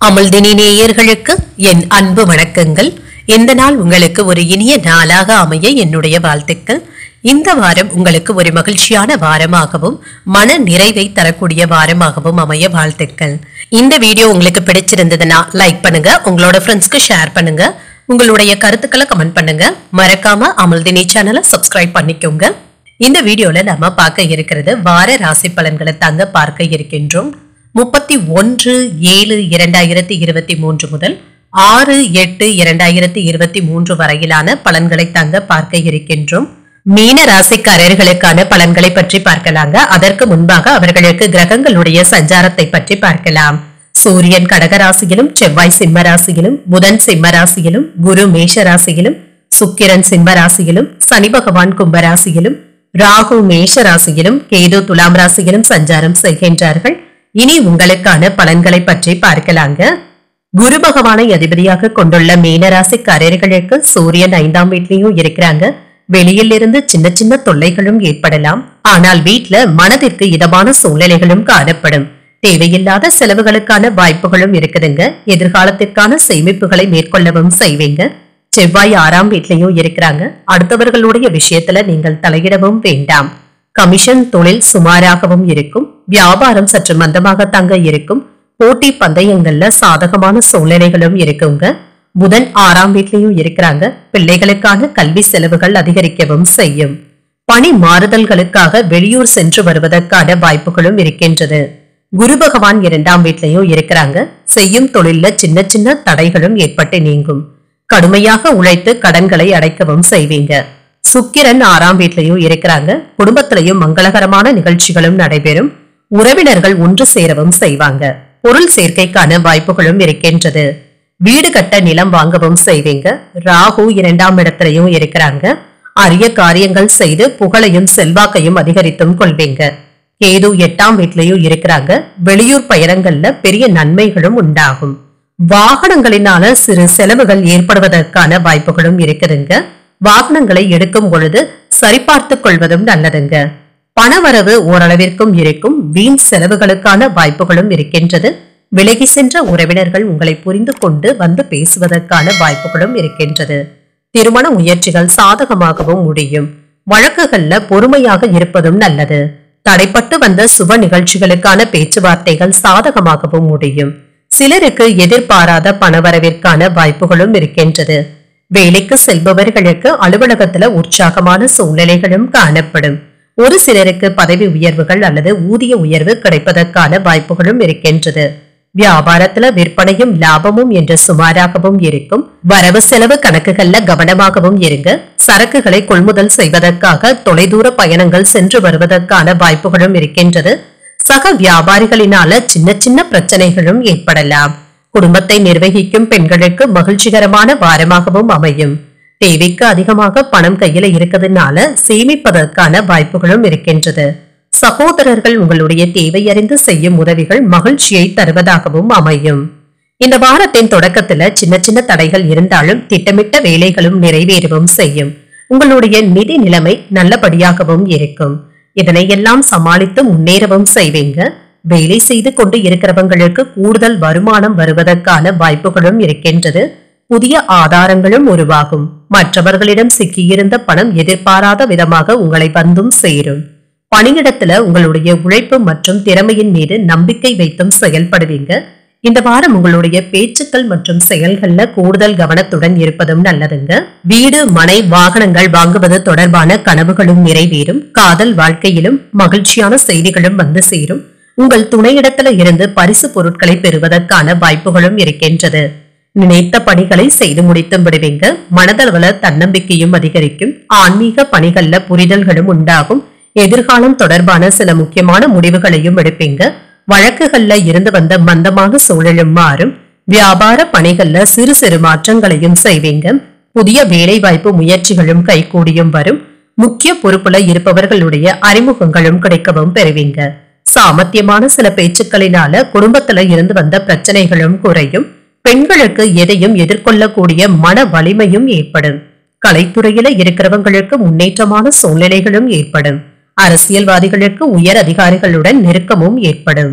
அமுல்தினி நேயர்களுக்கு என் அன்பு வணக்கங்கள் இந்த நாள் உங்களுக்கு ஒரு இனிய நாளாக அமைய என்னுடைய வாழ்த்துக்கள் இந்த வாரம் உங்களுக்கு ஒரு மகிழ்ச்சியான வாரமாகவும் மன நிறைவை தரக்கூடிய வாரமாகவும் அமைய வாழ்த்துக்கள் இந்த வீடியோ உங்களுக்கு பிடிச்சிருந்ததுன்னா லைக் பண்ணுங்க உங்களோட ஃப்ரெண்ட்ஸ்க்கு ஷேர் பண்ணுங்க உங்களுடைய கருத்துக்களை கமெண்ட் பண்ணுங்க மறக்காம அமுல்தினி சேனலை சப்ஸ்கிரைப் பண்ணிக்கோங்க இந்த வீடியோல நம்ம பார்க்க இருக்கிறது வார ராசி பலன்களை தாங்க பார்க்க இருக்கின்றோம் முப்பத்தி ஒன்று ஏழு இரண்டாயிரத்தி இருபத்தி மூன்று முதல் ஆறு எட்டு இரண்டாயிரத்தி இருபத்தி மூன்று வரையிலான பலன்களை தாங்க பார்க்க இருக்கின்றோம் மீன ராசிக்காரர்களுக்கான பலன்களை பற்றி பார்க்கலாங்க அதற்கு முன்பாக அவர்களுக்கு கிரகங்களுடைய சஞ்சாரத்தை பற்றி பார்க்கலாம் சூரியன் கடக ராசியிலும் செவ்வாய் சிம்ம ராசியிலும் புதன் சிம்ம ராசியிலும் குரு மேஷ ராசியிலும் சுக்கிரன் சிம்ம ராசியிலும் சனி பகவான் கும்ப ராசியிலும் ராகு மேஷ ராசியிலும் கேது துலாம் ராசியிலும் சஞ்சாரம் செய்கின்றார்கள் இனி உங்களுக்கான பலன்களை பற்றி பார்க்கலாங்க குரு பகவானை அதிபதியாக கொண்டுள்ள மீனராசிக்காரர்களுக்கு சூரியன் ஐந்தாம் வீட்லயும் இருக்கிறாங்க வெளியில் இருந்து சின்ன சின்ன தொல்லைகளும் ஏற்படலாம் ஆனால் வீட்ல மனதிற்கு இதமான சூழ்நிலைகளும் காணப்படும் தேவையில்லாத செலவுகளுக்கான வாய்ப்புகளும் இருக்குதுங்க எதிர்காலத்திற்கான சேமிப்புகளை மேற்கொள்ளவும் செய்வீங்க செவ்வாய் ஆறாம் வீட்லயும் இருக்கிறாங்க அடுத்தவர்களுடைய விஷயத்துல நீங்கள் தலையிடவும் வேண்டாம் கமிஷன் தொழில் சுமாராகவும் இருக்கும் வியாபாரம் சற்று மந்தமாக தங்க இருக்கும் போட்டி பந்தயங்கள்ல சாதகமான சூழ்நிலைகளும் இருக்குங்க புதன் ஆறாம் வீட்லயும் இருக்கிறாங்க பிள்ளைகளுக்கான கல்வி செலவுகள் அதிகரிக்கவும் செய்யும் பணி மாறுதல்களுக்காக வெளியூர் சென்று வருவதற்கான வாய்ப்புகளும் இருக்கின்றது குரு பகவான் இரண்டாம் வீட்லயும் இருக்கிறாங்க செய்யும் தொழில்ல சின்ன சின்ன தடைகளும் ஏற்பட்டு நீங்கும் கடுமையாக உழைத்து கடன்களை அடைக்கவும் செய்வீங்க சுக்கிரன் ஆறாம் வீட்லயும் இருக்கிறாங்க குடும்பத்திலையும் மங்களகரமான நிகழ்ச்சிகளும் நடைபெறும் உறவினர்கள் ஒன்று சேரவும் செய்வாங்க பொருள் சேர்க்கைக்கான வாய்ப்புகளும் இருக்கின்றது வீடு கட்ட நிலம் வாங்கவும் செய்வீங்க ராகு இரண்டாம் இடத்திலையும் இருக்கிறாங்க அரிய காரியங்கள் செய்து புகழையும் செல்வாக்கையும் அதிகரித்தும் கொள்வீங்க கேது எட்டாம் வீட்லயும் இருக்கிறாங்க வெளியூர் பயணங்கள்ல பெரிய நன்மைகளும் உண்டாகும் வாகனங்களினால சிறு செலவுகள் ஏற்படுவதற்கான வாய்ப்புகளும் இருக்குதுங்க வாகனங்களை எடுக்கும் பொழுது சரிபார்த்துக் கொள்வதும் நல்லதுங்க பணவரவு ஓரளவிற்கும் இருக்கும் வீண் செலவுகளுக்கான வாய்ப்புகளும் இருக்கின்றது விலகி சென்ற உறவினர்கள் உங்களை புரிந்து கொண்டு வந்து பேசுவதற்கான வாய்ப்புகளும் இருக்கின்றது திருமண முயற்சிகள் சாதகமாகவும் முடியும் வழக்குகள்ல பொறுமையாக இருப்பதும் நல்லது தடைப்பட்டு வந்த சுப நிகழ்ச்சிகளுக்கான பேச்சுவார்த்தைகள் சாதகமாகவும் முடியும் சிலருக்கு எதிர்பாராத பணவரவிற்கான வாய்ப்புகளும் இருக்கின்றது வேலைக்கு செல்பவர்களுக்கு அலுவலகத்துல உற்சாகமான சூழ்நிலைகளும் காணப்படும் ஒரு சிலருக்கு பதவி உயர்வுகள் அல்லது ஊதிய உயர்வு கிடைப்பதற்கான வாய்ப்புகளும் இருக்கின்றது வியாபாரத்துல விற்பனையும் லாபமும் என்று சுமாராகவும் இருக்கும் வரவு செலவு கணக்குகள்ல கவனமாகவும் இருங்க சரக்குகளை கொள்முதல் செய்வதற்காக தொலைதூர பயணங்கள் சென்று வருவதற்கான வாய்ப்புகளும் இருக்கின்றது சக வியாபாரிகளினால சின்ன சின்ன பிரச்சனைகளும் ஏற்படலாம் குடும்பத்தை நிர்வகிக்கும் பெண்களுக்கு மகிழ்ச்சிகரமான வாரமாகவும் அமையும் தேவைக்கு அதிகமாக பணம் கையில இருக்கிறதுனால சேமிப்பதற்கான வாய்ப்புகளும் இருக்கின்றது சகோதரர்கள் உங்களுடைய தேவை அறிந்து செய்யும் உதவிகள் மகிழ்ச்சியை தருவதாகவும் அமையும் இந்த வாரத்தின் தொடக்கத்துல சின்ன சின்ன தடைகள் இருந்தாலும் திட்டமிட்ட வேலைகளும் நிறைவேறவும் செய்யும் உங்களுடைய நிதி நிலைமை நல்லபடியாகவும் இருக்கும் இதனை எல்லாம் சமாளித்து முன்னேறவும் செய்வீங்க வேலை செய்து கொண்டு இருக்கிறவங்களுக்கு கூடுதல் வருமானம் வருவதற்கான வாய்ப்புகளும் இருக்கின்றது புதிய ஆதாரங்களும் உருவாகும் மற்றவர்களிடம் சிக்கியிருந்த பணம் எதிர்பாராத விதமாக உங்களை வந்தும் சேரும் பணியிடத்துல உங்களுடைய உழைப்பு மற்றும் திறமையின் மீது நம்பிக்கை வைத்தும் செயல்படுவீங்க இந்த வாரம் உங்களுடைய பேச்சுக்கள் மற்றும் செயல்கள்ல கூடுதல் கவனத்துடன் இருப்பதும் நல்லதுங்க வீடு மனை வாகனங்கள் வாங்குவது தொடர்பான கனவுகளும் நிறைவேறும் காதல் வாழ்க்கையிலும் மகிழ்ச்சியான செய்திகளும் வந்து சேரும் உங்கள் துணையிடத்துல இருந்து பரிசு பொருட்களை பெறுவதற்கான வாய்ப்புகளும் இருக்கின்றது நினைத்த பணிகளை செய்து முடித்தும் விடுவீங்க மனதளவுல தன்னம்பிக்கையும் அதிகரிக்கும் ஆன்மீக பணிகள்ல புரிதல்களும் உண்டாகும் எதிர்காலம் தொடர்பான சில முக்கியமான முடிவுகளையும் எடுப்பீங்க வழக்குகள்ல இருந்து வந்த மந்தமான சூழலும் மாறும் வியாபார பணிகள்ல சிறு சிறு மாற்றங்களையும் செய்வீங்க புதிய வேலை வாய்ப்பு முயற்சிகளும் கைகூடியும் வரும் முக்கிய பொறுப்புல இருப்பவர்களுடைய அறிமுகங்களும் கிடைக்கவும் பெறுவீங்க சாமர்த்தியமான சில பேச்சுக்களினால குடும்பத்துல இருந்து வந்த பிரச்சனைகளும் குறையும் பெண்களுக்கு எதையும் எதிர்கொள்ளக்கூடிய மன வலிமையும் ஏற்படும் கலைத்துறையில இருக்கிறவங்களுக்கு முன்னேற்றமான சூழ்நிலைகளும் ஏற்படும் அரசியல்வாதிகளுக்கு உயர் அதிகாரிகளுடன் நெருக்கமும் ஏற்படும்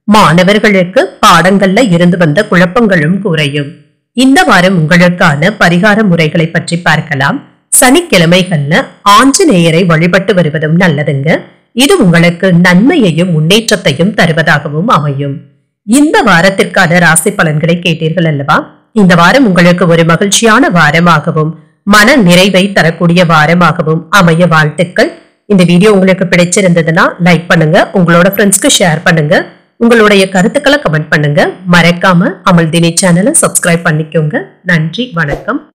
மாணவர்களுக்கு பாடங்கள்ல இருந்து வந்த குழப்பங்களும் குறையும் இந்த வாரம் உங்களுக்கான பரிகார முறைகளை பற்றி பார்க்கலாம் சனிக்கிழமைகள்ல ஆஞ்சநேயரை வழிபட்டு வருவதும் நல்லதுங்க இது உங்களுக்கு நன்மையையும் முன்னேற்றத்தையும் தருவதாகவும் அமையும் இந்த வாரத்திற்கான ராசி பலன்களை கேட்டீர்கள் அல்லவா இந்த வாரம் உங்களுக்கு ஒரு மகிழ்ச்சியான வாரமாகவும் மன நிறைவை தரக்கூடிய வாரமாகவும் அமைய வாழ்த்துக்கள் இந்த வீடியோ உங்களுக்கு பிடிச்சிருந்ததுன்னா லைக் பண்ணுங்க உங்களோட ஃப்ரெண்ட்ஸ்க்கு ஷேர் பண்ணுங்க உங்களுடைய கருத்துக்களை கமெண்ட் பண்ணுங்க மறக்காம அமல் தினி சேனலை சப்ஸ்கிரைப் பண்ணிக்கோங்க நன்றி வணக்கம்